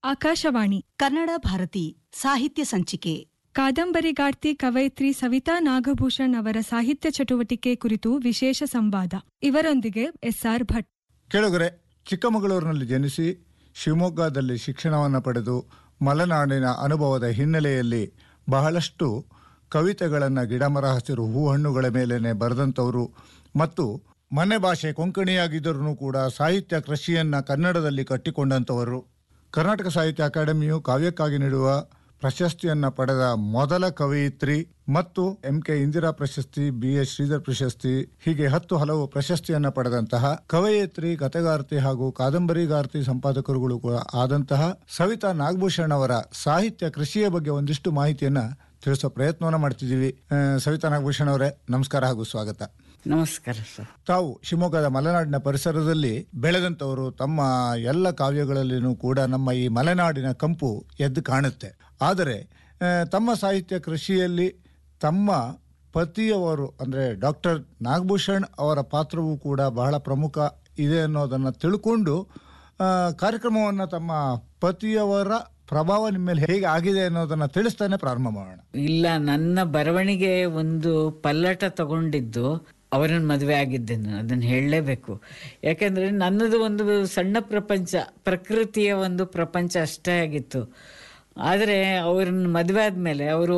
ಆಕಾಶವಾಣಿ ಕನ್ನಡ ಭಾರತಿ ಸಾಹಿತ್ಯ ಸಂಚಿಕೆ ಕಾದಂಬರಿಗಾರ್ತಿ ಕವಯಿತ್ರಿ ಸವಿತಾ ನಾಗಭೂಷಣ್ ಅವರ ಸಾಹಿತ್ಯ ಚಟುವಟಿಕೆ ಕುರಿತು ವಿಶೇಷ ಸಂವಾದ ಇವರೊಂದಿಗೆ ಎಸ್ಆರ್ ಭಟ್ ಕೆಳಗರೆ ಚಿಕ್ಕಮಗಳೂರಿನಲ್ಲಿ ಜನಿಸಿ ಶಿವಮೊಗ್ಗದಲ್ಲಿ ಶಿಕ್ಷಣವನ್ನು ಪಡೆದು ಮಲೆನಾಡಿನ ಅನುಭವದ ಹಿನ್ನೆಲೆಯಲ್ಲಿ ಬಹಳಷ್ಟು ಕವಿತೆಗಳನ್ನು ಗಿಡಮರ ಹಸಿರು ಹೂ ಹಣ್ಣುಗಳ ಮೇಲೇನೆ ಬರೆದಂಥವರು ಮತ್ತು ಮನೆ ಭಾಷೆ ಕೊಂಕಣಿಯಾಗಿದ್ದರೂ ಕೂಡ ಸಾಹಿತ್ಯ ಕೃಷಿಯನ್ನು ಕನ್ನಡದಲ್ಲಿ ಕಟ್ಟಿಕೊಂಡಂಥವರು ಕರ್ನಾಟಕ ಸಾಹಿತ್ಯ ಅಕಾಡೆಮಿಯು ಕಾವ್ಯಕ್ಕಾಗಿ ನೀಡುವ ಪ್ರಶಸ್ತಿಯನ್ನ ಪಡೆದ ಮೊದಲ ಕವಯಿತ್ರಿ ಮತ್ತು ಎಂ ಕೆ ಇಂದಿರಾ ಪ್ರಶಸ್ತಿ ಬಿ ಎಸ್ ಶ್ರೀಧರ್ ಪ್ರಶಸ್ತಿ ಹೀಗೆ ಹತ್ತು ಹಲವು ಪ್ರಶಸ್ತಿಯನ್ನ ಪಡೆದಂತಹ ಕವಯಿತ್ರಿ ಕಥೆಗಾರ್ತಿ ಹಾಗೂ ಕಾದಂಬರಿಗಾರ್ತಿ ಸಂಪಾದಕರುಗಳು ಕೂಡ ಆದಂತಹ ಸವಿತಾ ನಾಗಭೂಷಣ್ ಅವರ ಸಾಹಿತ್ಯ ಕೃಷಿಯ ಬಗ್ಗೆ ಒಂದಿಷ್ಟು ಮಾಹಿತಿಯನ್ನ ತಿಳಿಸೋ ಪ್ರಯತ್ನವನ್ನ ಮಾಡ್ತಿದ್ದೀವಿ ಆ, ಸವಿತಾ ನಾಗಭೂಷಣ್ ಅವರೇ ನಮಸ್ಕಾರ ಹಾಗೂ ಸ್ವಾಗತ ನಮಸ್ಕಾರ ಸರ್ ತಾವು ಶಿವಮೊಗ್ಗದ ಮಲೆನಾಡಿನ ಪರಿಸರದಲ್ಲಿ ಬೆಳೆದಂಥವರು ತಮ್ಮ ಎಲ್ಲ ಕಾವ್ಯಗಳಲ್ಲಿನೂ ಕೂಡ ನಮ್ಮ ಈ ಮಲೆನಾಡಿನ ಕಂಪು ಎದ್ದು ಕಾಣುತ್ತೆ ಆದರೆ ಆ, ತಮ್ಮ ಸಾಹಿತ್ಯ ಕೃಷಿಯಲ್ಲಿ ತಮ್ಮ ಪತಿಯವರು ಅಂದರೆ ಡಾಕ್ಟರ್ ನಾಗಭೂಷಣ್ ಅವರ ಪಾತ್ರವೂ ಕೂಡ ಬಹಳ ಪ್ರಮುಖ ಇದೆ ಅನ್ನೋದನ್ನು ತಿಳ್ಕೊಂಡು ಕಾರ್ಯಕ್ರಮವನ್ನು ತಮ್ಮ ಪತಿಯವರ ಪ್ರಭಾವ ನಿಮ್ಮ ಮೇಲೆ ಹೇಗೆ ಆಗಿದೆ ಅನ್ನೋದನ್ನು ತಿಳಿಸ್ತಾನೆ ಪ್ರಾರಂಭ ಮಾಡೋಣ ಇಲ್ಲ ನನ್ನ ಬರವಣಿಗೆ ಒಂದು ಪಲ್ಲಟ ತಗೊಂಡಿದ್ದು ಅವರನ್ನ ಮದುವೆ ಆಗಿದ್ದೆ ನಾನು ಅದನ್ನು ಹೇಳಲೇಬೇಕು ಯಾಕಂದ್ರೆ ನನ್ನದು ಒಂದು ಸಣ್ಣ ಪ್ರಪಂಚ ಪ್ರಕೃತಿಯ ಒಂದು ಪ್ರಪಂಚ ಅಷ್ಟೇ ಆಗಿತ್ತು ಆದರೆ ಅವ್ರನ್ನ ಮದುವೆ ಆದಮೇಲೆ ಅವರು